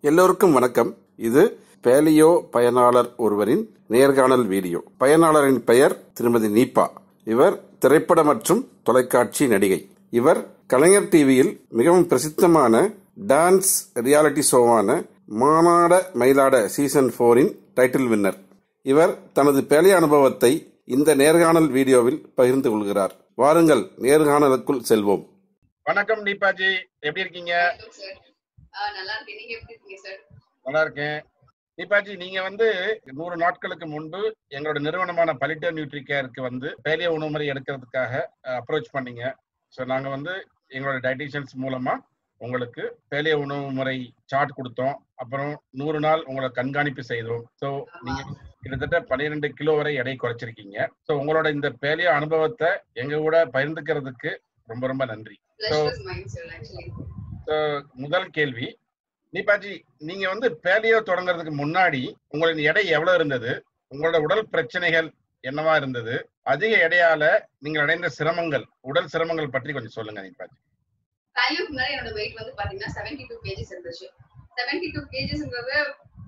எல்லோருக்கும் வணக்கம் இது பேலியோ பயனாளர் ஒருவரின் நேர்காணல் வீடியோ பயனாளரின் பெயர் திருமதி நீபா இவர் திரைப்பட மற்றும் தொலைக்காட்சி நடிகை இவர் கலைஞர் டிவியில் மிகவும் பிரசித்தமான டான்ஸ் ரியாலிட்டி ஷோவான மானாட மயிலாட சீசன் போரின் டைட்டில் வின்னர் இவர் தனது பேலை அனுபவத்தை இந்த நேர்காணல் வீடியோவில் பகிர்ந்து கொள்கிறார் வாருங்கள் நேர்காணலுக்குள் செல்வோம் வணக்கம் தீபாஜி எப்படி இருக்கீங்க சார் ஆ, நல்லா இருக்கேன் நீங்க எப்படி இருக்கீங்க சார் நல்லா இருக்கேன் தீபாஜி நீங்க வந்து நூறு நாட்களுக்கு முன்பு எங்களோட நிறுவனமான பலிட்டோ நியூட்ரி கேருக்கு வந்து பேலிய உணவு முறை எடுக்கிறதுக்காக அப்ரோச் பண்ணீங்க ஸோ நாங்க வந்து எங்களோட டயட்டிஷியன்ஸ் மூலமா உங்களுக்கு பேலிய உணவு முறை சார்ட் கொடுத்தோம் அப்புறம் நூறு நாள் உங்களை கண்காணிப்பு செய்தோம் ஸோ நீங்க கிட்டத்தட்ட பன்னிரெண்டு கிலோ வரை எடை குறைச்சிருக்கீங்க ஸோ உங்களோட இந்த பேலிய அனுபவத்தை எங்க கூட பகிர்ந்துக்கிறதுக்கு ரொம்ப ரொம்ப நன்றி pleasure mine sir actually So, முதல் கேள்வி நீபாஜி நீங்க வந்து பேலியோ தொடங்குறதுக்கு முன்னாடி உங்களின் எடை எவ்வளவு இருந்தது உங்களோட உடல் பிரச்சனைகள் என்னவா இருந்தது அதிக எடையால நீங்கள் அடைந்த சிரமங்கள் உடல் சிரமங்கள் பற்றி கொஞ்சம் சொல்லுங்க நீபாஜி வேல்யூக்கு முன்னாடி என்னோட வெயிட் வந்து பாத்தீங்கன்னா செவன்டி டூ கேஜிஸ் இருந்துச்சு செவன்டி டூ கேஜிஸ்ங்கிறது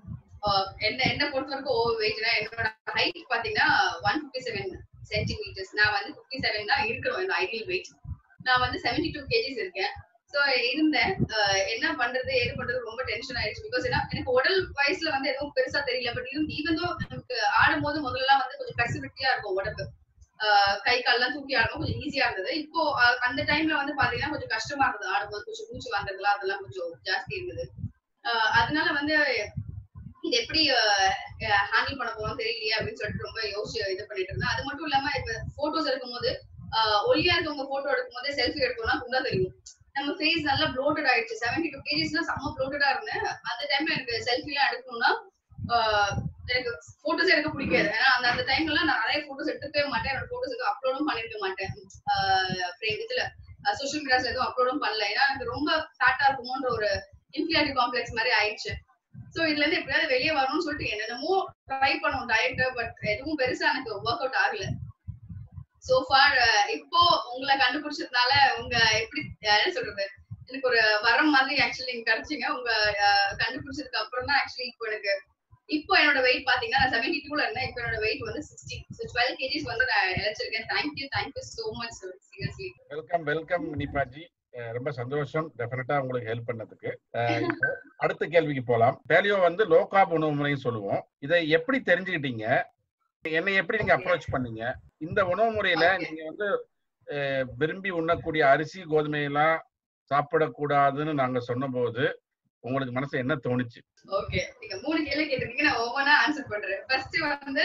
என்ன என்ன பொறுத்த வரைக்கும் ஓவர் வெயிட்னா என்னோட ஹைட் பாத்தீங்கன்னா ஒன் ஃபிஃப்டி செவன் சென்டிமீட்டர்ஸ் நான் வந்து ஃபிஃப்டி செவன் தான் இருக்கணும் என்னோட ஐடியல் வெயிட் நான் வந்து செவன்டி டூ கேஜிஸ் இருக்கேன் ஸோ இருந்தேன் அஹ் என்ன பண்றது ஏது பண்றது ரொம்ப டென்ஷன் ஆயிடுச்சு பிகாஸ் ஏன்னா எனக்கு உடல் வயசுல வந்து எதுவும் பெருசா தெரியல பட் இருந்து ஈவன் தோ நமக்கு ஆடும் போது முதல்ல வந்து கொஞ்சம் ஃபிளெக்சிபிலிட்டியா இருக்கும் உடம்பு ஆஹ் கை கால்லாம் தூக்கி ஆடும்போது கொஞ்சம் ஈஸியா இருந்தது இப்போ அஹ் அந்த டைம்ல வந்து பாத்தீங்கன்னா கொஞ்சம் கஷ்டமா இருந்தது ஆடும்போது கொஞ்சம் மூச்சு வாங்குறதுலாம் அதெல்லாம் கொஞ்சம் ஜாஸ்தி இருந்தது ஆஹ் அதனால வந்து இது எப்படி ஹேண்டில் பண்ண போறோம் தெரியலையே அப்படின்னு சொல்லிட்டு ரொம்ப யோசிச்சு இது பண்ணிட்டு இருந்தேன் அது மட்டும் இல்லாம இப்ப போட்டோஸ் எடுக்கும்போது ஆஹ் ஒல்லியா இருக்கவங்க போட்டோ எடுக்கும் போதே செல்ஃபி எடுக்கணும்னா குண்டா தெரியும் நம்ம ஃபேஸ் நல்லா ப்ளோட்டட் ஆயிடுச்சு செவன்டி டூ கேஜிஸ்ல செம்ம ப்ளோட்டடா இருந்தேன் அந்த டைம்ல எனக்கு செல்ஃபி எல்லாம் எடுக்கணும்னா ஆஹ் எனக்கு போட்டோஸ் எடுக்க பிடிக்காது ஏன்னா அந்த அந்த டைம்ல நான் நிறைய போட்டோஸ் எடுத்துக்கவே மாட்டேன் என்னோட போட்டோஸ் அப்லோடும் பண்ணிருக்க மாட்டேன் ஆஹ் frame இதுல சோஷியல் மீடியாஸ்ல எதுவும் அப்லோடும் பண்ணல ஏன்னா எனக்கு ரொம்ப ஃபேட்டா இருக்குமோன்ற ஒரு இன்ஃபியாரிட்டி காம்ப்ளெக்ஸ் மாதிரி ஆயிடுச்சு சோ இதுல இருந்து எப்படியாவது வெளியே வரணும்னு சொல்லிட்டு என்னென்னமோ ட்ரை பண்ணுவோம் டயட் பட் எதுவும் பெருசா எனக்கு ஒர்க் அவுட் ஆகல சோ ஃபார் இப்போ உங்களை கண்டுபிடிச்சதுனால உங்க எப்படி என்ன சொல்றது எனக்கு ஒரு வரம் மாதிரி ஆக்சுவலி நீங்க கிடைச்சீங்க உங்க அஹ், கண்டுபிடிச்சதுக்கு அப்புறம் தான் ஆக்சுவலி இப்போ எனக்கு இப்போ என்னோட வெயிட் பாத்தீங்கன்னா நான் செவன்டி டூல இருந்தேன் இப்போ என்னோட வெயிட் வந்து சிக்ஸ்டி ஸோ டுவெல் கேஜிஸ் வந்து நான் இழைச்சிருக்கேன் thank you thank you so much seriously welcome welcome நீபாஜி அஹ் ரொம்ப சந்தோஷம் டெஃபினட்டா உங்களுக்கு ஹெல்ப் பண்ணதுக்கு அஹ் இப்போ அடுத்த கேள்விக்கு போலாம் பேலியோ வந்து லோ கார்ப் உணவு முறைன்னு சொல்லுவோம் இதை எப்படி தெரிஞ்சுக்கிட்டீங்க என்னை எப்படி நீங்க அப்ரோச் பண்ணீங்க இந்த உணவு முறையில Okay. நீங்க வந்து அஹ், விரும்பி உண்ணக்கூடிய அரிசி கோதுமை எல்லாம் சாப்பிடக்கூடாதுன்னு நாங்க சொன்னபோது உங்களுக்கு மனசு என்ன தோணுச்சு ஓகே நீங்க மூணு கேள்வி கேட்டிருக்கீங்க நான் ஒவ்வொன்றா ஆன்சர் பண்றேன் ஃபர்ஸ்ட் வந்து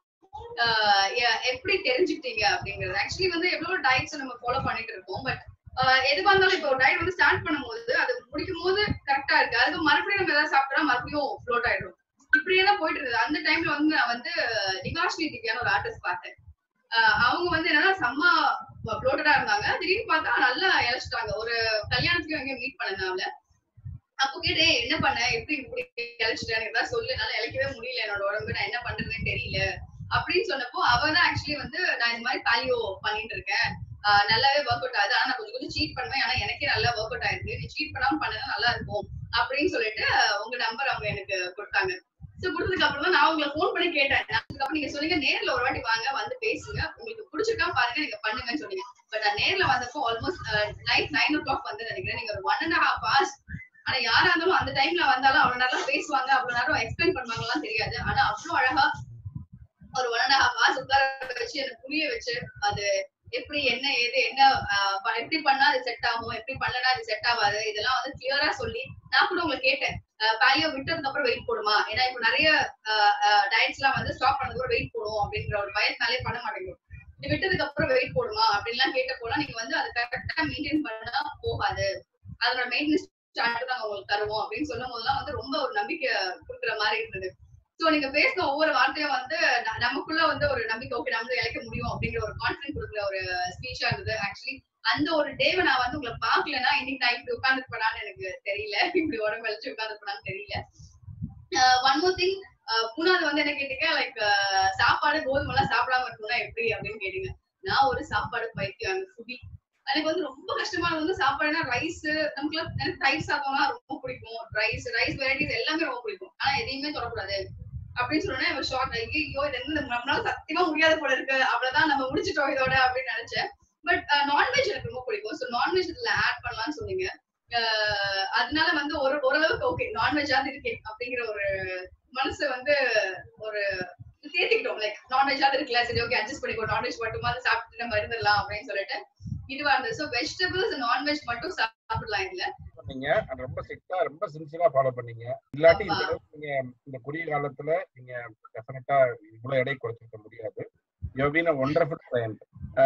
ஆஹ் எ- எப்படி தெரிஞ்சுக்கிட்டீங்க அப்படிங்கிறது ஆக்சுவலி வந்து எவ்வளவு டயட்ஸ் நம்ம ஃபாலோ பண்ணிட்டு இருக்கோம் பட் எதுவா இருந்தாலும் இப்போ டயட் வந்து ஸ்டார்ட் பண்ணும்போது அது முடிக்கும் போது கரெக்டா இருக்கு அதுக்கு மறுபடியும் நம்ம ஏதாவது சாப்பிட்டா மறுபடியும் ஃப்ளோட் ஆயிடும் இப்படியே தான் போயிட்டு இருந்தது அந்த டைம்ல வந்து நான் வந்து நிகாஷ்னி திவ்யான்னு ஒரு ஆர்டிஸ்ட் பார்த்தேன் ஆஹ் அவங்க வந்து என்னன்னா செம்ம ஃப்ளோட்டடா இருந்தாங்க திடீர்னு பார்த்தா நல்லா இழைச்சிட்டாங்க ஒரு கல்யாணத்துக்கு எங்கேயும் மீட் பண்ணேன் அவள அப்போ கேட்டேன் என்ன பண்ண எப்படி இப்படி இழைச்சிட்டேன் எனக்கு ஏதாவது சொல்லு என்னால இழைக்கவே முடியல என்னோட உடம்பு நான் என்ன பண்றதுன்னு தெரியல அப்படின்னு சொன்னப்போ அவ தான் ஆக்சுவலி வந்து நான் இந்த மாதிரி பாலியோ பண்ணிட்டு இருக்கேன் ஆஹ் நல்லாவே ஒர்க் அவுட் ஆகுது ஆனா நான் கொஞ்சம் கொஞ்சம் சீட் பண்ணுவேன் ஆனா எனக்கே நல்லா ஒர்க் அவுட் ஆயிருக்கு நீ சீட் பண்ணாம பண்ணா நல்லா இருக்கும் அப்படின்னு சொல்லிட்டு உங்க நம்பர் அவங்க எனக்கு கொடுத்தாங்க சோ கொடுத்ததுக்கு அப்புறம் தான் நான் உங்களை ஃபோன் பண்ணி கேட்டேன் அதுக்கப்புறம் நீங்க சொன்னீங்க நேர்ல ஒரு வாட்டி வாங்க வந்து பேசுங்க உங்களுக்கு பிடிச்சிருக்கா பாருங்க நீங்க பண்ணுங்கன்னு சொன்னீங்க பட் நான் நேர்ல வந்தப்போ almost night nine o'clock வந்து நினைக்கிறேன் நீங்க ஒரு ஒன் அண்ட் ஹாஃப் ஹவர்ஸ் ஆனா யாரா இருந்தாலும் அந்த டைம்ல வந்தாலும் அவ்வளவு நேரம் பேசுவாங்க அவ்வளவு நேரம் எக்ஸ்பிளைன் பண்ணுவாங்கலாம் தெரியாது ஆனா அவ்வளவு அழகா ஒரு ஒன் அண்ட் ஹாஃப் ஹவர்ஸ் உட்கார வச்சு எனக்கு புரிய வச்சு அது எப்படி என்ன ஏது என்ன ஆஹ் ப- எப்படி பண்ணா அது செட் ஆகும் எப்படி பண்ணலனா அது செட் ஆகாது இதெல்லாம் வந்து கிளியரா சொல்லி நான் கூட உங்களை கேட்டேன் பேலியோ விட்டதுக்கு அப்புறம் வெயிட் போடுமா ஏன்னா இப்போ நிறைய டயட்ஸ் எல்லாம் வந்து ஸ்டாப் பண்ணதுக்கு அப்புறம் வெயிட் போடும் அப்படின்ற ஒரு பயத்தினாலே பண்ண மாட்டேங்குது இது விட்டதுக்கு அப்புறம் வெயிட் போடுமா அப்படின்லாம் கேட்ட போனா நீங்க வந்து அதை கரெக்டா மெயின்டைன் பண்ணா போகாது அதோட மெயின்டெனன்ஸ் சார்ட் நாங்க உங்களுக்கு தருவோம் அப்படின்னு சொல்லும் போதெல்லாம் வந்து ரொம்ப ஒரு நம்பிக்கை கொடுக்குற மாதிரி இருந்தது சோ நீங்க பேசின ஒவ்வொரு வார்த்தையும் வந்து ந- நமக்குள்ள வந்து ஒரு நம்பிக்கை ஓகே நம்ம இழைக்க முடியும் அப்படிங்கிற ஒரு கான்பிடன்ட் கொடுக்குற ஒரு ஸ்பீச்சா இருந்தது ஆக்சுவலி அந்த ஒரு டேவை நான் வந்து உங்களை பாக்கலன்னா இன்னைக்கு நான் இப்படி உட்காந்துருப்பேனான்னு எனக்கு தெரியல இப்படி உடம்பு வலிச்சு உட்காந்துருப்பேனான்னு தெரியல ஒன் மோர் திங் மூணாவது வந்து என்ன கேட்டீங்க லைக் சாப்பாடு கோதுமை எல்லாம் சாப்பிடாம இருக்கணும்னா எப்படி அப்படின்னு கேட்டீங்க நான் ஒரு சாப்பாடு பைத்தியம் அந்த ஃபுடி எனக்கு வந்து ரொம்ப கஷ்டமானது வந்து சாப்பாடுனா ரைஸ் நமக்கு எனக்கு தயிர் சாதம்லாம் ரொம்ப பிடிக்கும் ரைஸ் ரைஸ் வெரைட்டிஸ் எல்லாமே ரொம்ப பிடிக்கும் ஆனா எதையுமே தொடக்கூடாது அப்படின்னு சொன்னோன்னே இவர் ஷார்ட் ஆகி ஐயோ இது வந்து நம்மளால சத்தியமா முடியாத போல இருக்கு அவ்வளவுதான் நம்ம முடிச்சிட்டோம் இதோட அப்படின்னு நினைச்சேன் பட் நான்வெஜ் எனக்கு ரொம்ப பிடிக்கும் ஸோ நான்வெஜ் இதுல ஆட் பண்ணலாம்னு சொன்னீங்க அஹ் அதனால வந்து ஒரு ஓரளவுக்கு ஓகே நான்வெஜ்ஜாவது இருக்கே அப்படிங்கிற ஒரு மனசு வந்து ஒரு தேத்திக்கிட்டோம் லைக் நான்வெஜ்ஜாவது இருக்குல்ல சரி ஓகே அட்ஜஸ்ட் பண்ணிக்கோ நான்வெஜ் மட்டுமா சாப்பிட்டு நம்ம இருந்துடலாம் அப்படின்னு சொல்லிட்டு இதுவா இருந்தது ஸோ வெஜிடபிள்ஸ் நான்வெஜ் மட்டும் சாப்பிடலாம் இல்ல பண்ணீங்க அது ரொம்ப ஸ்ட்ரிக்டா ரொம்ப சின்சியரா ஃபாலோ பண்ணீங்க இல்லாட்டி இந்த ஆமா. அளவுக்கு நீங்க இந்த குறுகிய காலத்துல நீங்க டெஃபினட்டா இவ்வளவு எடை குறைச்சிருக்க முடியாது you been a wonderful client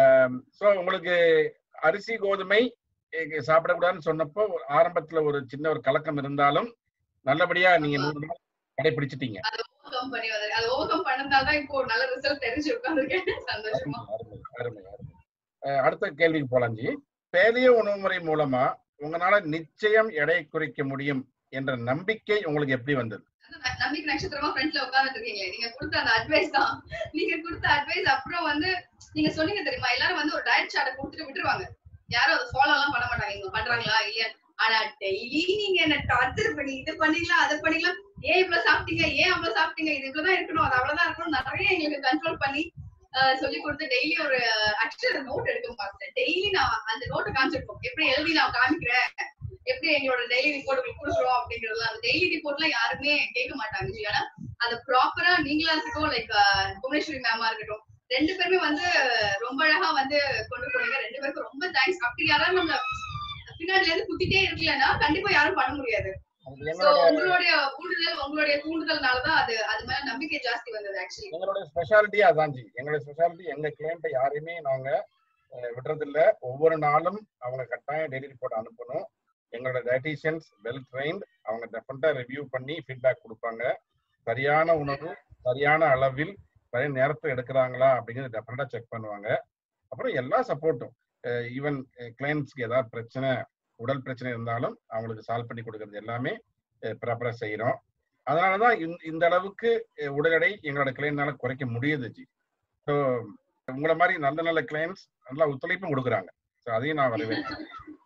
so உங்களுக்கு அரிசி கோதுமை இங்க சாப்பிடக்கூடாதுன்னு சொன்னப்போ ஆரம்பத்துல ஒரு சின்ன ஒரு கலக்கம் இருந்தாலும் நல்லபடியா நீங்க ஆமா. நூறு நாள் கடைபிடிச்சிட்டீங்க ஓவர் கம் பண்ணி வந்து அது ஓவர் கம் பண்ணதால தான் இப்போ நல்ல ரிசல்ட் தெரிஞ்சு உட்காந்துருக்கேன் சந்தோஷமா அருமை அருமை அருமை அஹ் அடுத்த கேள்விக்கு போலாம் ஜி பேலிய உணவு முறை மூலமா உங்களால நிச்சயம் எடை குறைக்க முடியும் என்ற நம்பிக்கை உங்களுக்கு எப்படி வந்தது ந- நம்பிக்கை நட்சத்திரமா ஃப்ரண்ட்ல உட்கார்ந்துட்டு இருக்கீங்களே நீங்க கொடுத்த அந்த அட்வைஸ் தான் நீங்க கொடுத்த அட்வைஸ் அப்புறம் வந்து நீங்க சொன்னீங்க தெரியுமா எல்லாரும் வந்து ஒரு டயட் சார்ட்டை கொடுத்துட்டு விட்டுருவாங்க யாரும் அதை ஃபாலோ எல்லாம் பண்ண மாட்டாங்க இவங்க பண்றாங்களா இல்லையா ஆனா டெய்லி நீங்க என்ன டார்ச்சர் பண்ணி இது பண்ணிக்கலாம் அதை பண்ணிக்கலாம் ஏன் இவ்வளவு சாப்பிட்டீங்க ஏன் அவ்வளவு சாப்பிட்டீங்க இது இவ்வளவுதான் இருக்கணும் அது அவ்வளவுதான் இருக்கணும் நிறைய எங்களுக்கு கண்ட்ரோல் பண்ணி ஆஹ் சொல்லி கொடுத்து டெய்லி ஒரு ஆக்சுவலா நோட் எடுக்க பார்த்தேன் டெய்லி நான் அந்த நோட்டை காமிச்சிருப்போம் எப்படி எழுதி நான் காமிக்கிறேன் எப்படி எங்களோட டெய்லி ரிப்போர்ட் கொடுக்குறோம் அப்படிங்கறதுலாம் அந்த டெய்லி ரிப்போர்ட்லாம் யாருமே கேட்க மாட்டாங்க ஜி. ஆனா அது ப்ராப்பரா நீங்களா இருக்கட்டும் லைக் புவனேஸ்வரி மேமா இருக்கட்டும் ரெண்டு பேருமே வந்து ரொம்ப அழகா வந்து கொண்டு போனீங்க ரெண்டு பேருக்கும் ரொம்ப தேங்க்ஸ் அப்படி யாராவது நம்மள பின்னாடில இருந்து குத்திட்டே இருக்கலன்னா கண்டிப்பா யாரும் பண்ண முடியாது அதுக்கு சோ எங்களோட உங்களுடைய தூண்டுதல் உங்களுடைய தூண்டுதல்னாலதான் அது அது மேல நம்பிக்கை ஜாஸ்தி வந்தது ஆக்சுவலி எங்களுடைய ஸ்பெஷாலிட்டி அதான் ஜி எங்களுடைய ஸ்பெஷாலிட்டி எங்க கிளைண்ட்டை யாரையுமே நாங்க அஹ், விடுறதில்ல ஒவ்வொரு நாளும் அவங்க கட்டாயம் டெய்லி ரிப்போர்ட் அனுப்பணும் எங்களோட டயட்டீஷியன்ஸ் வெல் ட்ரைன்ட் அவங்க டெஃபினட்டா ரிவ்யூ பண்ணி ஃபீட்பேக் கொடுப்பாங்க சரியான உணவு சரியான அளவில் சரியான நேரத்தில் எடுக்கிறாங்களா அப்படிங்கிறது டெஃபினட்டா செக் பண்ணுவாங்க அப்புறம் எல்லா சப்போர்ட்டும் ஈவன் கிளைண்ட்ஸ்க்கு ஏதாவது பிரச்சனை உடல் பிரச்சனை இருந்தாலும் அவங்களுக்கு சால்வ் பண்ணி கொடுக்கறது எல்லாமே ப்ராப்பரா செய்யறோம் அதனாலதான் இந்த- இந்த அளவுக்கு அஹ், உடல் எடை எங்களோட கிளைண்ட்னால குறைக்க முடியுது ஜி ஸோ உங்களை மாதிரி நல்ல நல்ல கிளைண்ட்ஸ் நல்லா ஒத்துழைப்பும் கொடுக்குறாங்க ஸோ அதையும் நான் வரவேற்கிறேன்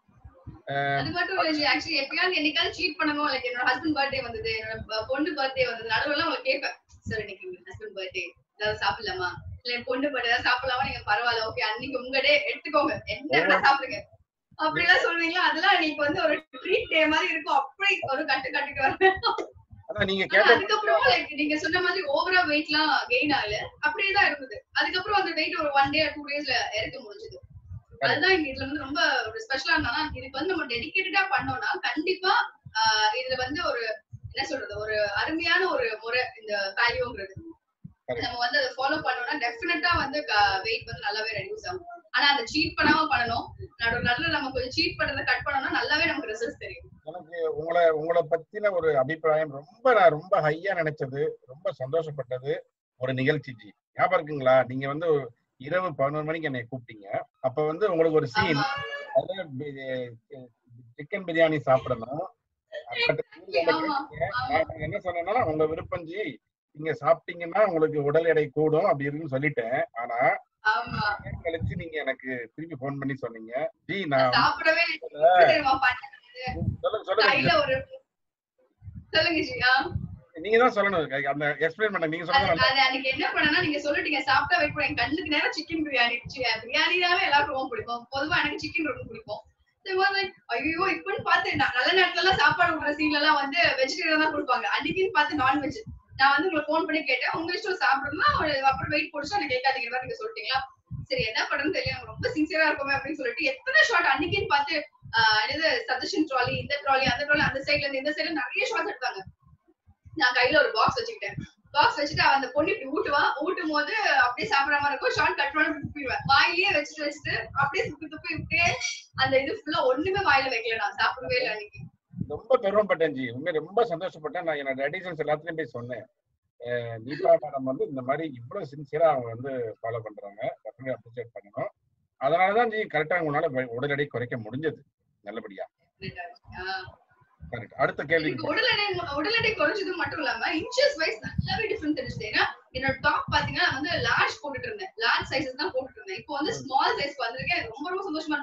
அது மட்டும் இல்ல ஜி ஆக்சுவலி எப்பயாவது என்னைக்காவது சீட் பண்ணணும் லைக் என்னோட ஹஸ்பண்ட் பர்த்டே வந்தது என்னோட ப- பொண்ணு பர்த்டே வந்தது நடுவுல உங்களுக்கு கேட்பேன் சார் இன்னைக்கு ஹஸ்பண்ட் பர்த்டே ஏதாவது சாப்பிடலாமா இல்ல என் பொண்ணு பர்த்டே ஏதாவது சாப்பிடலாமா நீங்க பரவாயில்ல ஓகே அன்னைக்கு உங்க டே எடுத்துக்கோங்க என்ன வேணா சாப்பிடுங்க அப்படிலாம் சொல்றீங்களா அதெல்லாம் நீங்க வந்து ஒரு ட்ரீட் டே மாதிரி இருக்கும் அப்படி ஒரு கட்டு கட்டுக்கு வரேன் அதான் நீங்க ஆனா கேட்ட அதுக்கப்புறம் like நீங்க சொன்ன மாதிரி ஓவரா வெயிட்லாம் கெயின் ஆகல அப்படியே தான் இருந்தது அதுக்கப்புறம் அந்த வெயிட் ஒரு ஒன் டே டூ டேஸ்ல இறக்க முடிஞ்சது அதுதான் இங்க இதுல வந்து ரொம்ப ஒரு ஸ்பெஷலா இருந்தா இதுக்கு வந்து நம்ம டெடிகேட்டடா பண்ணோம்னா கண்டிப்பா ஆஹ் இதுல வந்து ஒரு என்ன சொல்றது ஒரு அருமையான ஒரு முறை இந்த வேல்யூங்கிறது Correct. நம்ம வந்து அதை ஃபாலோ பண்ணோம்னா டெஃபினட்டா வந்து வெயிட் வந்து நல்லாவே ரெடியூஸ் ஆகும் ஆனா அதை சீட் பண்ணாம பண்ணணும் நடு நல்ல நம்ம கொஞ்சம் சீட் பண்றதை கட் பண்ணோம்னா நல்லாவே நமக்கு ரிசல்ட்ஸ் தெரியும் எனக்கு உங்களை உங்களை பத்தின ஒரு அபிப்பிராயம் ரொம்ப நான் ரொம்ப ஹையா நினைச்சது ரொம்ப சந்தோஷப்பட்டது ஒரு நிகழ்ச்சி ஜி ஞாபகம் இருக்குங்களா நீங்க வந்து இரவு பதினோரு மணிக்கு என்னை கூப்பிட்டீங்க அப்ப வந்து உங்களுக்கு ஒரு சீன் ஆமா அதுல சிக்கன் பிரியாணி சாப்பிடணும் அப்ப நீங்க என்ன ஆமா, கேட்டீங்க, நான் என்ன சொன்னேன்னா உங்க விருப்பம் ஜி நீங்க சாப்பிட்டீங்கன்னா உங்களுக்கு உடல் எடை கூடும் அப்படி இருக்குன்னு சொல்லிட்டேன் ஆனா ஆமா நேரம் கழிச்சு நீங்க எனக்கு திருப்பி ஃபோன் பண்ணி சொன்னீங்க ஜி நான் சாப்பிடவே எப்படி தெரியுமா பண்ணேன்? சொல்லுங்க சொல்லுங்க கையில ஒரு சொல்லுங்க ஜி ஆ. நீங்க தான் சொல்லணும் அந்த எக்ஸ்பிளைன் பண்ண நீங்க அது சொல்லுங்க அது அன்னைக்கு என்ன பண்ணனா நீங்க சொல்லிட்டீங்க சாப்பிட்டா வெயிட் பண்ண என் கண்ணுக்கு நேரம் சிக்கன் பிரியாணி பிரியாணினாவே எல்லாருக்கும் ரொம்ப பிடிக்கும் பொதுவா எனக்கு சிக்கன் ரொம்ப பிடிக்கும் ஐயோ இப்பன்னு பார்த்து நான் நல்ல நேரத்துல எல்லாம் சாப்பாடு விடுற சீன்ல எல்லாம் வந்து வெஜிடேரியன் தான் கொடுப்பாங்க அன்னைக்குன்னு பார்த்து நான்வெஜ் நான் வந்து உங்களுக்கு ஃபோன் பண்ணி கேட்டேன் உங்க இஷ்டம் சாப்பிடணும்னா அப்புறம் வெயிட் போடுச்சு எனக்கு கேட்காதீங்க மாதிரி நீங்க சொல்லிட்டீங்களா சரி என்ன பண்றதுன்னு தெரியல எனக்கு ரொம்ப சின்சியரா இருக்குமே அப்படின்னு சொல்லிட்டு எத்தனை ஷாட் அன்னைக்குன்னு பார்த்து ஆஹ் என்னது சஜஷன் ட்ராலி இந்த ட்ராலி அந்த ட்ராலி அந்த சைட்ல இருந்து இந்த சைடுல நிறைய ஷாட்ஸ் எடுத்தாங்க நான் கையில ஒரு பாக்ஸ் வச்சுக்கிட்டேன் பாக்ஸ் வச்சுட்டு அவன் அந்த பொண்ணு இப்படி ஊட்டுவான் ஊட்டும் போது அப்படியே சாப்பிடாம மாதிரி இருக்கும் ஷார்ட் கட் பண்ணி துப்பிடுவேன் வாயிலேயே வச்சுட்டு வச்சுட்டு அப்படியே துப்பி துப்பி இப்படியே அந்த இது ஃபுல்லா ஒண்ணுமே வாயில வைக்கல நான் சாப்பிடவே இல்லை அன்னைக்கு ரொம்ப பெருமைப்பட்டேன் ஜி உண்மையை ரொம்ப சந்தோஷப்பட்டேன் நான் என்னோட அடிஷன்ஸ் எல்லாத்துலயும் போய் சொன்னேன் அஹ் தீபா மேடம் வந்து இந்த மாதிரி இவ்வளவு சின்சியரா அவங்க வந்து ஃபாலோ பண்றாங்க டெஃபினெட்லி அப்ரிஷியேட் பண்ணணும் அதனாலதான் ஜி கரெக்டா உங்களால வெ- உடல் எடை குறைக்க முடிஞ்சது நல்லபடியா ஆஹ் கரெக்ட் அடுத்த கேள்வி எனக்கு உடல் எடை உடல் எடை குறைஞ்சது மட்டும் இல்லாம இன்ச்சஸ் வைஸ் நல்லாவே டிஃபரன்ஸ் தெரிஞ்சது ஏன்னா என்னோட டாப் பாத்தீங்கன்னா நான் வந்து லார்ஜ் போட்டுட்டு இருந்தேன் லார்ஜ் சைஸஸ் தான் போட்டுட்டு இருந்தேன் இப்போ வந்து ஸ்மால் சைஸ் வந்திருக்கேன் எனக்கு ரொம்ப ரொம்ப சந்தோஷமா இருக்கு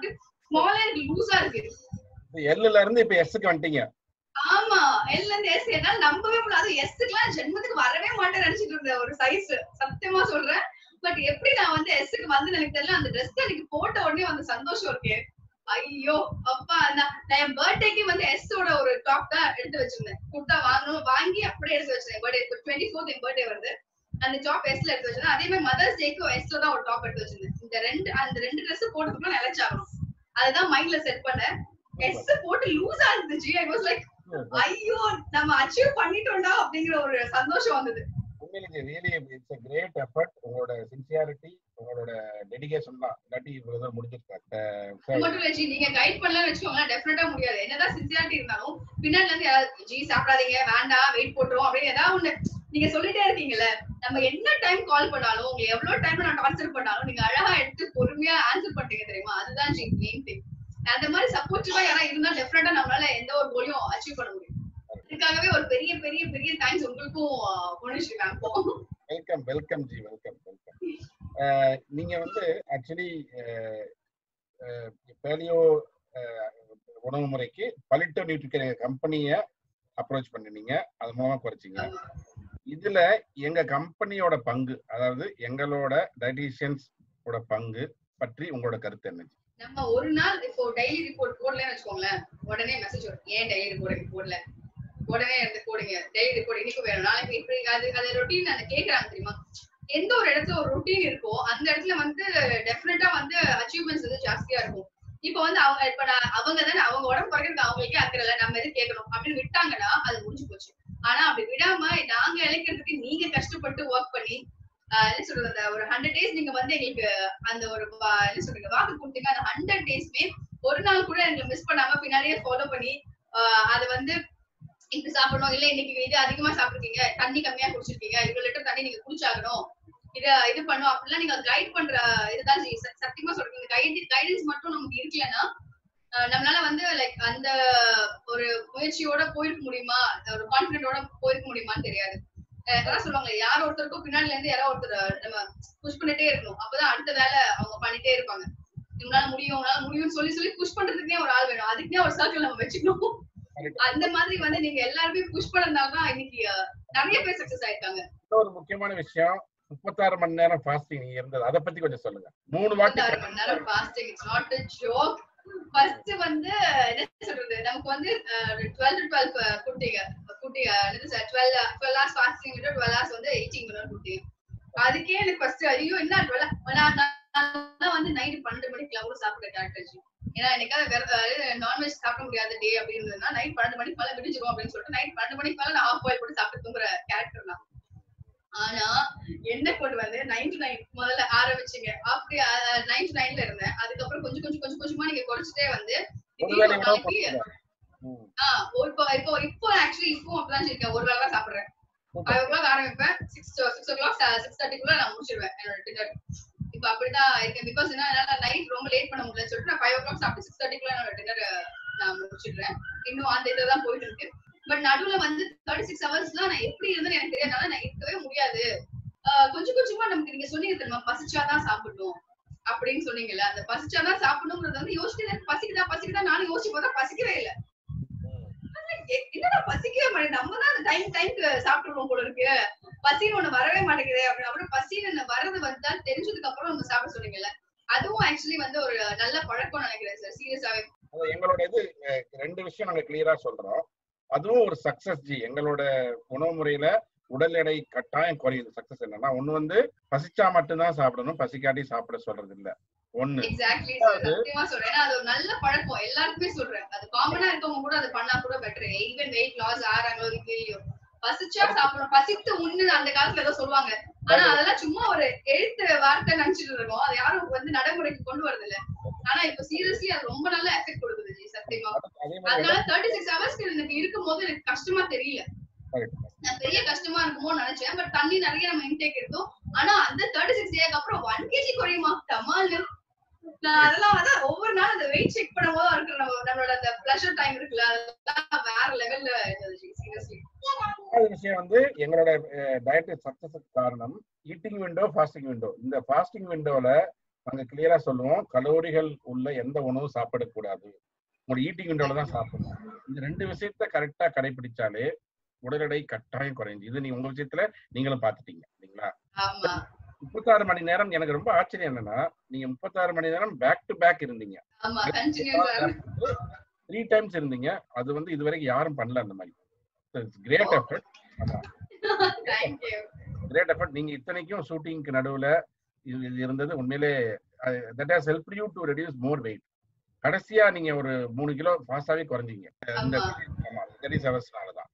ஸ்மாலா இருக்கு லூசா இருக்கு எல்லுல இருந்து இப்ப எஸ்க்கு வந்துட்டீங்க ஆமா எல்ல இருந்து எஸ் என்னால நம்பவே முடியாது எஸ்க்குலாம் ஜென்மத்துக்கு வரவே மாட்டேன்னு நினைச்சிட்டு இருந்தேன் ஒரு சைஸ் சத்தியமா சொல்றேன் பட் எப்படி நான் வந்து எஸ்க்கு வந்து எனக்கு தெரியல அந்த ட்ரெஸ் எனக்கு போட்ட உடனே வந்து சந்தோஷம் இருக்கு ஐயோ அப்பா நான் நான் என் பர்த்டேக்கு வந்து எஸ் ஓட ஒரு டாப் தான் எடுத்து வச்சிருந்தேன் குர்த்தா வாங்கணும் வாங்கி அப்படியே எடுத்து வச்சிருந்தேன் பர்த்டே இப்போ டுவெண்ட்டி ஃபோர்த் என் பர்த்டே வருது அந்த டாப் எஸ்ல எடுத்து வச்சிருந்தேன் அதே மாதிரி மதர்ஸ் டேக்கு எஸ்ல தான் ஒரு டாப் எடுத்து வச்சிருந்தேன் இந்த ரெண்டு அந்த ரெண்டு ட்ரெஸ் போட்டுக்கணும் நினைச்சாகணும் அதுதான் மைண்ட்ல செட் பண்ணேன் எஸ் போட்டு லூஸா இருந்துச்சு ஐ வாஸ் லைக் ஐயோ நம்ம அச்சீவ் பண்ணிட்டோம்டா அப்படிங்கிற ஒரு சந்தோஷம் வந்தது உண்மையிலேயே really it's a great effort உங்களோட சின்சியாரிட்டி உங்களோட டெடிகேஷன் தான் இல்லாட்டி இவ்வளவு தூரம் முடிஞ்சிருக்காரு அது மட்டும் இல்ல ஜி நீங்க கைட் பண்ணலன்னு வச்சுக்கோங்களேன் டெஃபினட்டா முடியாது என்னதான் சின்சியாரிட்டி இருந்தாலும் பின்னாடி இருந்து யாராவது ஜி சாப்பிடாதீங்க வேண்டாம் வெயிட் போட்டுரும் அப்படின்னு ஏதாவது ஒண்ணு நீங்க சொல்லிட்டே இருக்கீங்கல்ல நம்ம என்ன டைம் கால் பண்ணாலும் உங்க எவ்வளவு டைம் நான் டார்ச்சர் பண்ணாலும் நீங்க அழகா எடுத்து பொறுமையா ஆன்சர் பண்றீங்க தெரியுமா அதுதான் ஜி மெயின் திங் அந்த மாதிரி சப்போர்ட்டிவா யாரா இருந்தா டெஃபினட்டா நம்மளால எந்த ஒரு கோலையும் அச்சீவ் பண்ண முடியும் இதுக்காகவே ஒரு பெரிய பெரிய பெரிய தேங்க்ஸ் உங்களுக்கும் புவனேஸ்வரி மேம்க்கும் welcome welcome ji welcome welcome நீங்க வந்து ஆக்சுவலி பேலியோ உணவு முறைக்கு பலிட்டோ நியூட்ரிக்கல் கம்பெனியை அப்ரோச் பண்ணினீங்க அது மூலமா குறைச்சிங்க இதுல எங்க கம்பெனியோட பங்கு அதாவது எங்களோட டயட்டீஷியன்ஸ் ஓட பங்கு பற்றி உங்களோட கருத்து என்ன நம்ம ஒரு நாள் இப்போ டெய்லி ரிப்போர்ட் போடலன்னு வச்சுக்கோங்களேன் உடனே மெசேஜ் வரும் ஏன் டெய்லி ரிப்போர்ட் போடல உடனே எடுத்து போடுங்க டெய்லி ரிப்போர்ட் இன்னைக்கு வேணும் நாளைக்கு இப்படி அது அது ரொட்டீன் அந்த கேக்குறாங்க தெரியுமா எந்த ஒரு இடத்துல ஒரு ரொட்டீன் இருக்கோ அந்த இடத்துல வந்து டெஃபினட்டா வந்து அச்சீவ்மெண்ட்ஸ் வந்து ஜாஸ்தியா இருக்கும் இப்போ வந்து அவங்க இப்ப நான் அவங்க தானே அவங்க உடம்பு குறைக்கிறதுக்கு அவங்களுக்கே அக்கறை இல்லை நம்ம எது கேட்கணும் அப்படின்னு விட்டாங்கன்னா அது முடிஞ்சு போச்சு ஆனா அப்படி விடாம நாங்க இழைக்கிறதுக்கு நீங்க கஷ்டப்பட்டு ஒர்க் பண்ணி ஆஹ் என்ன சொல்றது அந்த ஒரு ஹண்ட்ரட் டேஸ் நீங்க வந்து எங்களுக்கு அந்த ஒரு வா- என்ன சொல்றீங்க வாக்கு கொடுத்தீங்க அந்த ஹண்ட்ரட் டேஸ்மே ஒரு நாள் கூட எங்களுக்கு மிஸ் பண்ணாம பின்னாடியே ஃபாலோ பண்ணி ஆஹ் அதை வந்து இப்படி சாப்பிடணும் இல்ல இன்னைக்கு இது அதிகமா சாப்பிட்டுருக்கீங்க தண்ணி கம்மியா குடிச்சிருக்கீங்க இவ்வளவு லிட்டர் தண்ணி நீங்க குடிச்சாகணும் இத இது பண்ணும் அப்படிலாம் நீங்க கைட் பண்ற இதுதான் ஜி. ச- சத்தியமா சொல்றீங்க கைட் கைடன்ஸ் மட்டும் நமக்கு இருக்கலன்னா ஆஹ் நம்மளால வந்து லைக் அந்த ஒரு முயற்சியோட போயிருக்க முடியுமா ஒரு கான்பிடென்டோட போயிருக்க முடியுமான்னு தெரியாது அஹ் அதான் சொல்லுவாங்க யார் ஒருத்தருக்கும் பின்னாடில இருந்து யாரோ ஒருத்தர் நம்ம புஷ் பண்ணிட்டே இருக்கணும் அப்பதான் அடுத்த வேலை அவங்க பண்ணிட்டே இருப்பாங்க உங்களால முடியும் உங்களால முடியும்னு சொல்லி சொல்லி புஷ் பண்றதுக்குனே ஒரு ஆள் வேணும் அதுக்குனே ஒரு சர்க்கிள் நம்ம வச்சுக்கணும் அந்த மாதிரி வந்து நீங்க எல்லாருமே புஷ் பண்ணதுனால தான் இன்னைக்கு அஹ், நிறைய பேர் சக்சஸ் ஆயிருக்காங்க இன்னொரு முக்கியமான விஷயம் முப்பத்தாறு மணி நேரம் ஃபாஸ்டிங் இருந்தது அதை பத்தி கொஞ்சம் சொல்லுங்க மூணு வாட்டி இருபத்தாறு மணி நேரம் fasting it's not a joke first வந்து என்ன சொல்றது நமக்கு வந்து டுவெல் டு டுவெல் குட்டிங்க குட்டி டுவெல் டுவெல் ஹவர்ஸ் ஃபாஸ்டிங் விட்டு டுவெல் ஹவர்ஸ் வந்து எயிட்டீன் மணி நேரம் குட்டிங்க அதுக்கே எனக்கு ஃபர்ஸ்ட் ஐயோ என்ன டுவெல் நான் வந்து நைட் பன்னெண்டு மணிக்கெல்லாம் கூட சாப்பிட டாக்டர் ஏன்னா எனக்காவது நான்வெஜ் சாப்பிட முடியாத டே அப்படின்றதுனா நைட் பன்னெண்டு மணிக்கு மேல விடிஞ்சிரும் அப்படின்னு சொல்லிட்டு நைட் பன்னெண்டு மணிக்கு மேல நான் ஆஃப் பாயில் போட்டு சாப்பிட்டு தூங்குற கேரக்டர் தான் ஆனா என்ன கொண்டு வந்து நைன் டு நைன் முதல்ல ஆரம்பிச்சீங்க அப்படி நைன் டு நைன்ல இருந்தேன் அதுக்கப்புறம் கொஞ்சம் கொஞ்சம் கொஞ்சம் கொஞ்சமா நீங்க குறைச்சிட்டே வந்து ஒருவேளை திடீர்னு ஒரு உணவு நாளைக்கு பழக்கம். ம். ஆஹ் ஒரு இப்போ இப்போ இப்போ ஆக்சுவலி இப்போ அப்படிதான் இருக்கேன் ஒரு வேளை தான் சாப்பிடுறேன் ஃபைவ் ஓ கிளாக் ஆரம்பிப்பேன் six six o'clock six தேர்ட்டிக்குள்ள நான் முடிச்சிருவேன் என்னோட டின்னர் இப்போ அப்படிதான் இருக்கேன் பிகாஸ் என்ன என்னால நைட் ரொம்ப லேட் பண்ண முடியலன்னு சொல்லிட்டு நான் ஃபைவ் ஓ கிளாக் சாப்பிட்டு சிக்ஸ் தேர்ட்டிக்குள்ள என்னோட டின்னர் நான் முடிச்சிடுறேன் இன்னும் அந்த இதை தான் போயிட்டு இருக்கு பட் நடுவுல வந்து தேர்ட்டி சிக்ஸ் ஹவர்ஸ்லாம் நான் எப்படி இருந்தேன்னு எனக்கு தெரியாதனால நான் இருக்கவே முடியாது ஆஹ் கொஞ்சம் கொஞ்சமா நமக்கு நீங்க சொன்னீங்க தெரியுமா பசிச்சாதான் சாப்பிடணும் அப்படின்னு சொன்னீங்கல்ல அந்த பசிச்சாதான் சாப்பிடணுங்கிறது வந்து யோசிச்சு எனக்கு பசிக்குதா பசிக்குதா நானும் யோசிச்சு பார்த்தா பசிக்கவே இல்லை எ- என்னடா பசிக்கவே மாட்டேங்குது நம்ம தான் அந்த டைம் டைம்க்கு சாப்பிட்டுருவோம் போல இருக்கு பசின்னு ஒண்ணு வரவே மாட்டேங்குது அப்படின்னு அப்புறம் பசின்னு ஒண்ணு வர்றது வந்தா தெரிஞ்சதுக்கு அப்புறம் நம்ம சாப்பிட சொன்னீங்கல்ல அதுவும் ஆக்சுவலி வந்து ஒரு நல்ல பழக்கம் நினைக்கிறேன் சார் சீரியஸாவே அது எங்களோட இது அஹ், ரெண்டு விஷயம் நாங்க கிளியரா சொல்றோம் அதுவும் ஒரு சக்சஸ் ஜி எங்களோட உணவு முறையில உடல் எடை கட்டாயம் குறையுது சக்சஸ் என்னன்னா ஒண்ணு வந்து பசிச்சா மட்டும்தான் சாப்பிடணும் பசிக்காட்டி சாப்பிட சொல்றது இல்ல ஒண்ணு எக்ஸாக்ட்லி சார் சத்தியமா சொல்றேன் ஏன்னா அது ஒரு நல்ல பழக்கம் எல்லாருக்குமே சொல்றேன் அது காமனா இருக்கவங்க கூட அது பண்ணா கூட பெட்டர் ஈவன் வெயிட் லாஸ் ஆறாங்களோ இல்லையோ பசிச்சா சாப்பிடணும் பசித்து உண்ணு அந்த காலத்துல ஏதோ சொல்லுவாங்க ஆனா அதெல்லாம் சும்மா ஒரு எழுத்து வார்த்தை நினைச்சிட்டு இருக்கோம் அது யாரும் வந்து நடைமுறைக்கு கொண்டு வரது இல்ல ஆனா இப்ப சீரியஸ்லி அது ரொம்ப நல்ல எஃபெக்ட் கொடுக்குது ஜி சத்தியமா அதே மாதிரி அதனால தேர்ட்டி சிக்ஸ் ஹவர்ஸ்க்கு எனக்கு இருக்கும் போது எனக்கு கஷ்டமா தெரியல correct. நான் பெரிய கஷ்டமா இருக்குமோ நினைச்சேன் பட் தண்ணி நிறைய நம்ம இன்டேக் எடுத்தோம் ஆனா அந்த தேர்ட்டி சிக்ஸ் டேக்கு அப்புறம் ஒன் கேஜி குறையுமா டமால் நான் அதெல்லாம் அதான் ஒவ்வொரு நாள் அந்த வெயிட் செக் பண்ணும் போது இருக்கிற நம்ம நம்மளோட அந்த பிளஷர் டைம் இருக்குல்ல அதெல்லாம் வேற லெவல்ல சீரியஸ்லி ரெண்டாவது விஷயம் வந்து எங்களோட டயட் சக்சஸுக்கு காரணம் ஈட்டிங் விண்டோ ஃபாஸ்டிங் விண்டோ இந்த ஃபாஸ்டிங் விண்டோல நாங்க கிளியரா சொல்லுவோம் கலோரிகள் உள்ள எந்த உணவும் சாப்பிடக்கூடாது உங்களோட ஈட்டிங் விண்டோல தான் சாப்பிடணும் இந்த ரெண்டு விஷயத்த கரெக்டா கடைபிடிச்சாலே உடல் எடை கட்டாயம் குறைஞ்சு இது நீங்க உங்க விஷயத்துல நீங்களும் பாத்துட்டீங்க இல்லைங்களா ஆமா முப்பத்தாறு மணி நேரம் எனக்கு ரொம்ப ஆச்சரியம் என்னன்னா நீங்க முப்பத்தாறு மணி நேரம் பேக் டு பேக் இருந்தீங்க ஆமா கண்டினியூஸா த்ரீ டைம்ஸ் இருந்தீங்க அது வந்து இது வரைக்கும் யாரும் பண்ணல அந்த மாதிரி great effort thank you great effort நீங்க இத்தனைக்கும் ஷூட்டிங்க்கு நடுவுல இது இது இருந்தது உண்மையிலே that has help you to reduce more weight கடைசியா நீங்க ஒரு மூணு கிலோ ஃபாஸ்டாவே குறைஞ்சீங்க இந்த ஆமா தேர்ட்டி செவன்ஸ்னால தான்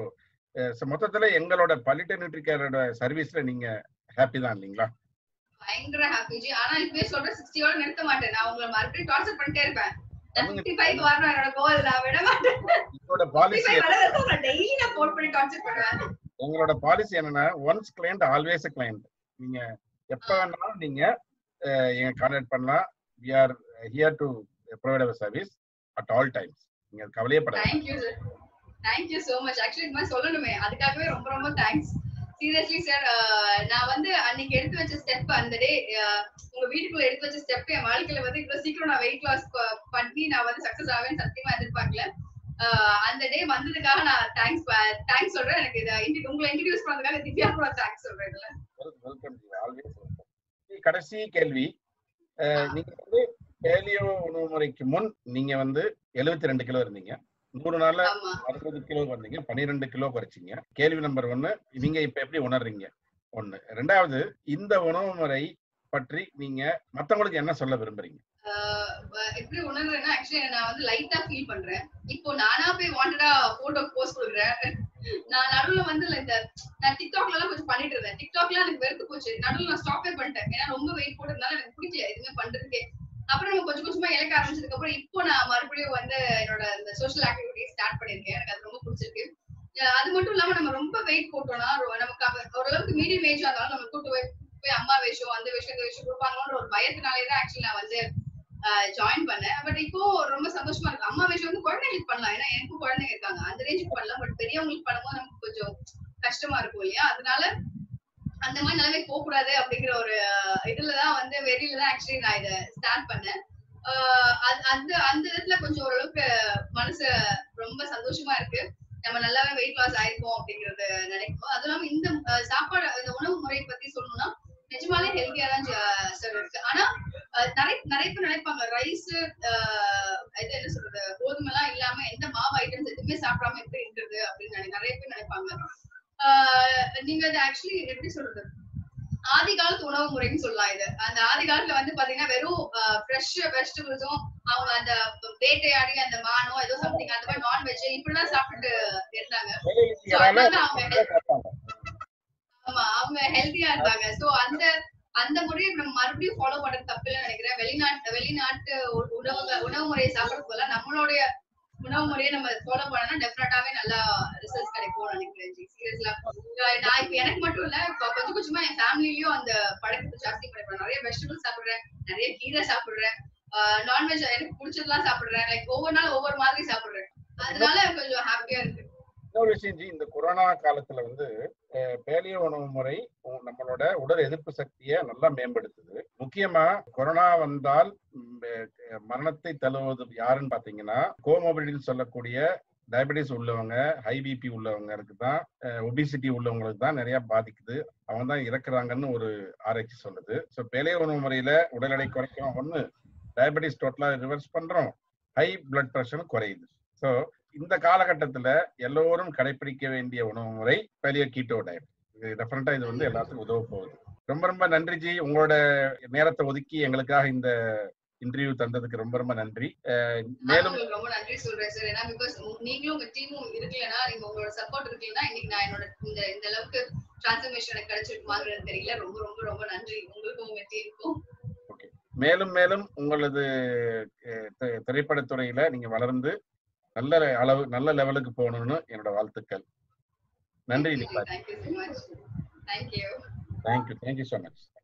ஸோ மொத்தத்துல எங்களோட பலிட்ட நியூட்ரிகேரோட சர்வீஸ்ல நீங்க ஹாப்பி தான் இல்லைங்களா பயங்கர ஹாப்பி ஜி ஆனா இப்பவே சொல்ற சிக்ஸ்டியோட நிறுத்த மாட்டேன் நான் உங்களை மறுபடியும் டார்ச்சர் பண்ணிட்டே இருப்பேன் ஃபிஃப்டி ஃபைவ் வரணும் என்னோட கோல் நான் விட மாட்டேன் எங்களோட ஃபிஃப்டி பாலிசி ஃபைவ் வர வரைக்கும் உங்களை டெய்லி நான் ஃபோன் பண்ணி டார்ச்சர் பண்ணுவேன் எங்களோட பாலிசி என்னன்னா ஒன்ஸ் கிளைண்ட் ஆல்வேஸ் கிளைண்ட் நீங்க எப்ப வேணாலும் நீங்க அஹ், எங்க கான்டாக்ட் பண்ணலாம் we are here to provide our service at all times நீங்க அது கவலையப்படாது thank you sir thank you so much actually இது மாதிரி சொல்லணுமே அதுக்காகவே ரொம்ப ரொம்ப தேங்க்ஸ் சீரியஸ்லி சார் நான் வந்து அன்னைக்கு எடுத்து வச்ச ஸ்டெப் அந்த டே உங்க வீட்டுக்குள்ள எடுத்து வச்ச ஸ்டெப் என் வாழ்க்கையில வந்து இவ்வளவு சீக்கிரம் நான் வெயிட் லாஸ் பண்ணி நான் வந்து சக்சஸ் ஆவேன்னு சத்தியமா எதிர்பார்க்கல ஆஹ் அந்த டே வந்ததுக்காக நான் தேங்க்ஸ் தேங்க்ஸ் சொல்றேன் எனக்கு இதை introdu- உங்களை இன்ட்ரடியூஸ் பண்ணதுக்காக திவ்யா கூட தேங்க்ஸ் சொல்றேன் இதுல வெல்கம் ஆல்வேஸ் வெல்கம் கடைசி கேள்வி அஹ், நீங்க வந்து பேலியோ உணவு முறைக்கு முன் நீங்க வந்து 72 ரெண்டு கிலோ இருந்தீங்க நூறு நாள்ல ஆமா அறுபது கிலோ வந்தீங்க பன்னிரெண்டு கிலோ குறைச்சிங்க கேள்வி நம்பர் ஒன்னு நீங்க இப்ப எப்படி உணர்றீங்க ஒண்ணு ரெண்டாவது இந்த உணவு முறை பற்றி நீங்க மத்தவங்களுக்கு என்ன சொல்ல விரும்புறீங்க ஆஹ் வ- எப்படி உணர்றேன்னா ஆக்சுவலி நான் வந்து லைட்டா ஃபீல் பண்றேன் இப்போ நானா போய் வாண்டடா போட்டோ போஸ்ட் கொடுக்குறேன் நான் நடுவுல வந்து இந்த நான் டிக்டாக்ல எல்லாம் கொஞ்சம் பண்ணிட்டு இருந்தேன் டிக்டாக்ல எனக்கு வெறுத்து போச்சு நடுவுல நான் ஸ்டாப்பே பண்ணிட்டேன் ஏன்னா ரொம்ப வெயிட் போட்டதுனால எனக்கு பிடிக்கல எதுவுமே பண்றதுக்கே அப்புறம் நம்ம கொஞ்சம் கொஞ்சமா இழக்க ஆரம்பிச்சதுக்கு அப்புறம் இப்போ நான் மறுபடியும் வந்து என்னோட இந்த சோஷியல் ஆக்டிவிட்டி ஸ்டார்ட் பண்ணிருக்கேன் எனக்கு அது ரொம்ப பிடிச்சிருக்கு அஹ் அது மட்டும் இல்லாம நம்ம ரொம்ப வெயிட் போட்டோம்னா ரொ- நமக்கு அவ- ஓரளவுக்கு மீடியம் ஏஜ் இருந்தாலும் நம்ம கூட்டு போய் போய் அம்மா வேஷம் அந்த விஷயம் இந்த விஷயம் கொடுப்பாங்களோன்ற ஒரு பயத்தினாலே தான் ஆக்சுவலி நான் வந்து ஜாயின் பண்ணேன் பட் இப்போ ரொம்ப சந்தோஷமா இருக்கு அம்மா விஷயம் வந்து குழந்தைங்களுக்கு பண்ணலாம் ஏன்னா எனக்கும் குழந்தைங்க இருக்காங்க அந்த ரேஞ்சுக்கு பண்ணலாம் பட் பெரியவங்களுக்கு பண்ணும்போது நமக்கு கொஞ்சம் கஷ்டமா இருக்கும் இல்லையா அதனால அந்த மாதிரி நிலைமை போக கூடாது அப்படிங்கிற ஒரு அஹ், இதுலதான் வந்து வெறியில தான் ஆக்சுவலி நான் இதை ஸ்டார்ட் பண்ணேன் ஆஹ் அது- அந்த அந்த இடத்துல கொஞ்சம் ஓரளவுக்கு மனசு ரொம்ப சந்தோஷமா இருக்கு நம்ம நல்லாவே வெயிட் லாஸ் ஆயிருக்கோம் அப்படிங்கறது நினைக்கும் அதுவும் இல்லாம இந்த அஹ், சாப்பாடு இந்த உணவு முறை பத்தி சொல்லணும்னா நிஜமாலே ஹெல்த்தியா தான் சார் இருக்கு ஆனா அஹ், நிறைய நிறைய பேர் நினைப்பாங்க ரைஸ் இது என்ன சொல்றது கோதுமை எல்லாம் இல்லாம எந்த மாவு ஐட்டம்ஸ் எதுவுமே சாப்பிடாம எப்படி இருக்கிறது அப்படின்னு நினை- நிறைய பேர் நினைப்பாங்க ஆஹ், நீங்க அது ஆக்சுவலி எப்படி சொல்றது ஆதி காலத்து உணவு முறைன்னு சொல்லலாம் இது அந்த ஆதி காலத்துல வந்து பாத்தீங்கன்னா வெறும் ஃப்ரெஷ் வெஜிடபிள்ஸும் அவங்க அந்த வேட்டையாடி அந்த மானோ ஏதோ சம்திங் அந்த மாதிரி நான்வெஜ் இப்படிதான் சாப்பிட்டு இருந்தாங்க So, அதனால அவங்க ஆமா அவங்க ஹெல்த்தியா இருந்தாங்க சோ அந்த அந்த முறையை நம்ம மறுபடியும் ஃபாலோ பண்றது தப்பு இல்லைன்னு நினைக்கிறேன் வெளிநாட்டு வெளிநாட்டு உ- உணவு உணவு முறையை சாப்பிடறது போல நம்மளுடைய உணவு முறையை நம்ம ஃபாலோ பண்ணா டெஃபினட்டாவே நல்லா ரிசல்ட்ஸ் கிடைக்கும்னு நினைக்கிறேன் ஜி சீரியஸ்லா நான் இப்ப எனக்கு மட்டும் இல்ல இப்ப கொஞ்சம் கொஞ்சமா என் ஃபேமிலிலயும் அந்த பழக்கத்தை ஜாஸ்தி பண்ணிப்பேன் நிறைய வெஜிடபிள் சாப்பிடுறேன் நிறைய கீரை சாப்பிடுறேன் நான்வெஜ் எனக்கு பிடிச்சதெல்லாம் சாப்பிடுறேன் லைக் ஒவ்வொரு நாள் ஒவ்வொரு மாதிரி சாப்பிடுறேன் அதனால கொஞ்சம் ஹாப்பியா இருக்கு இன்னொரு விஷயம் ஜி இந்த கொரோனா காலத்துல வந்து பேலியோ உணவு முறை உ- நம்மளோட உடல் எதிர்ப்பு சக்தியை நல்லா மேம்படுத்துது முக்கியமா கொரோனா வந்தால் ம், அஹ், மரணத்தை தழுவது யாருன்னு பாத்தீங்கன்னா கோமோபிலிட்டின்னு சொல்லக்கூடிய டயபெட்டிஸ் உள்ளவங்க ஹை பிபி உள்ளவங்களுக்கு தான் ஒபிசிட்டி உள்ளவங்களுக்கு தான் நிறைய பாதிக்குது அவங்க தான் இறக்குறாங்கன்னு ஒரு ஆராய்ச்சி சொல்லுது ஸோ பேலியோ உணவு முறையில உடல் எடை குறைக்கிறோம் ஒண்ணு டயபெட்டிஸ் டோட்டலா ரிவர்ஸ் பண்றோம் ஹை பிளட் ப்ரெஷரும் குறையுது ஸோ இந்த காலகட்டத்துல எல்லோரும் கடைபிடிக்க வேண்டிய உணவு முறை பெலியோ கீட்டோ டயட் இது டெஃபினட்டா இது வந்து எல்லாத்துக்கும் உதவ போகுது ரொம்ப ரொம்ப நன்றி ஜி உங்களோட நேரத்தை ஒதுக்கி எங்களுக்காக இந்த இன்டர்வியூ தந்ததுக்கு ரொம்ப ரொம்ப நன்றி அஹ் நான் மேலும் உங்களுக்கு ரொம்ப நன்றி சொல்றேன் சார் ஏன்னா பிகாஸ் நீங்களும் உங்க டீமும் இருக்கலனா நீங்க உங்களோட சப்போர்ட் இருக்கலனா இன்னைக்கு நான் என்னோட இந்த இந்த அளவுக்கு டிரான்ஸ்ஃபர்மேஷன் எனக்கு கிடைச்சிருக்குமாங்கிறது தெரியல ரொம்ப ரொம்ப ரொம்ப நன்றி உங்களுக்கும் உங்க டீமுக்கும் மேலும் மேலும் உங்களது அஹ், தி- திரைப்படத்துறையில நீங்க வளர்ந்து நல்ல அளவு நல்ல லெவலுக்கு போகணும்னு என்னோட வாழ்த்துக்கள் நன்றி Nibha thank you so much thank you thank you thank you so much